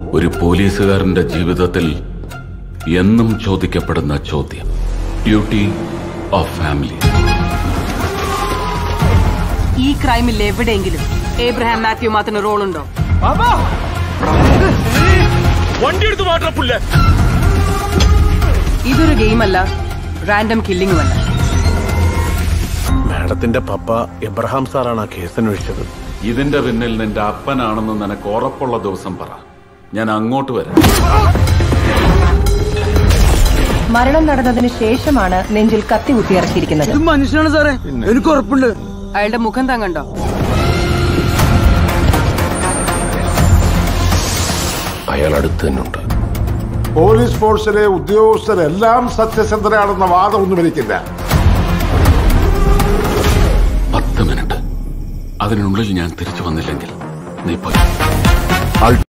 ഒരു പോലീസുകാരന്റെ ജീവിതത്തിൽ എന്നും ചോദിക്കപ്പെടുന്ന ചോദ്യം ഡ്യൂട്ടി ഓഫ് ഫാമിലി ഈ ക്രൈമിൽ എവിടെയെങ്കിലും ഏബ്രഹാം മാത്യു മാത്രത്തിന് റോൾ ഉണ്ടോ വണ്ടി എടുത്ത് മാറ്റാ പുല്ല ഇതൊരു ഗെയിമല്ല റാൻഡം കില്ലിംഗുമല്ല മാഡത്തിന്റെ പപ്പ എബ്രഹാം സാറാണ് ആ കേസ് അന്വേഷിച്ചത് ഇതിന്റെ പിന്നിൽ നിന്റെ അപ്പനാണെന്ന് നിനക്ക് ഉറപ്പുള്ള ദിവസം പറ ഞാൻ അങ്ങോട്ട് വരാം മരണം നടന്നതിന് ശേഷമാണ് നെഞ്ചിൽ കത്തി കുത്തിയിറക്കിയിരിക്കുന്നത് മനുഷ്യനാണ് സാറേ എനിക്ക് ഉറപ്പുണ്ട് അയാളുടെ മുഖം താൻ കണ്ടോ അയാൾ അടുത്ത് തന്നെ ഉണ്ട് പോലീസ് ഫോഴ്സിലെ ഉദ്യോഗസ്ഥരെല്ലാം സത്യസന്ധരാണെന്ന വാദമൊന്നും എനിക്കില്ല പത്ത് മിനിറ്റ് അതിനുള്ളിൽ ഞാൻ തിരിച്ചു വന്നില്ലെങ്കിൽ നീ പോയി